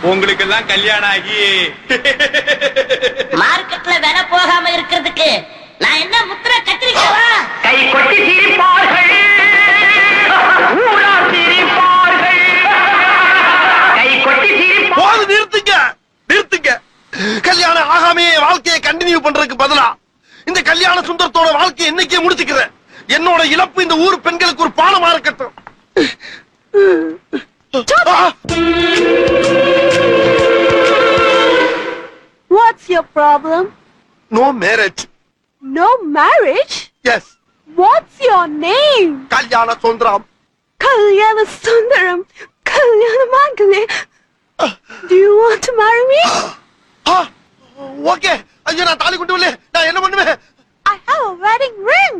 உங்களுக்கு எல்லாம் கல்யாணம் ஆகி மார்க்கெட்ல விலை போகாம இருக்கிறதுக்கு நான் என்ன முத்திர கத்திரிக்கவா கை கொட்டி சிரிப்பார்கள் ஊரார் சிரிப்பார்கள் கை கொட்டி சிரிப்பார்கள் போது நிறுத்துங்க நிறுத்துங்க கல்யாணம் ஆகாமே என் வாழ்க்கையை கண்டினியூ பண்றதுக்கு பதிலா இந்த கல்யாண சுந்தரத்தோட வாழ்க்கையை இன்னைக்கே முடிச்சுக்கிறேன் என்னோட இழப்பு இந்த ஊர் பெண்களுக்கு ஒரு பாலமா இருக்கட்டும் ஆ! What's your problem? No marriage No marriage? Yes What's your name? Kalyana Sundaram Kalyana Sundaram. Kalyana Mangale. Do you want to marry me? Okay ஐயோ நான் தாலி கொண்டு வரல நான் என்ன பண்ணுவேன் I have a wedding ring.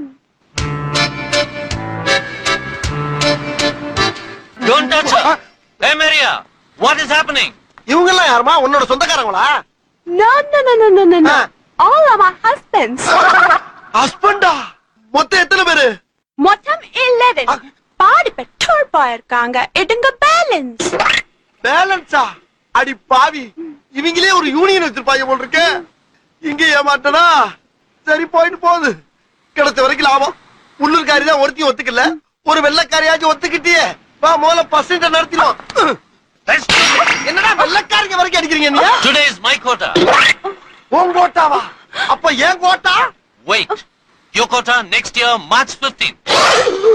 Don't touch her. Hey, Maria, what is happening? இவங்க எல்லாம் யாருமா உன்னோட சொந்தக்காரங்களா No, no, no, no, no, no, no. Ah. All are my husbands. ஹஸ்பண்டா மொத்தம் எத்தனை பேரு மொத்தம் 11. பாதி பெற்றோர் போயிருக்காங்க எடுங்க பேலன்ஸ் பேலன்ஸா அடி பாவி இவங்களே ஒரு யூனியன் வச்சிருப்பாங்க போல் இருக்கு இங்க ஏமாட்டனா சரி போயிட்டு போகுது கிடைச்ச வரைக்கும் லாபம் உள்ளூர்காரி தான் ஒருத்தையும் ஒத்துக்கல ஒரு வெள்ளக்காரியாச்சும் ஒத்துக்கிட்டியே வா முதல்ல பசங்க நடத்திடும் என்னடா வெள்ளக்காரிங்க வரைக்கும் அடிக்கிறீங்க நீங்க Today is my quota. உன் கோட்டாவா அப்ப ஏன் quota Wait. Your quota next year, March 15th.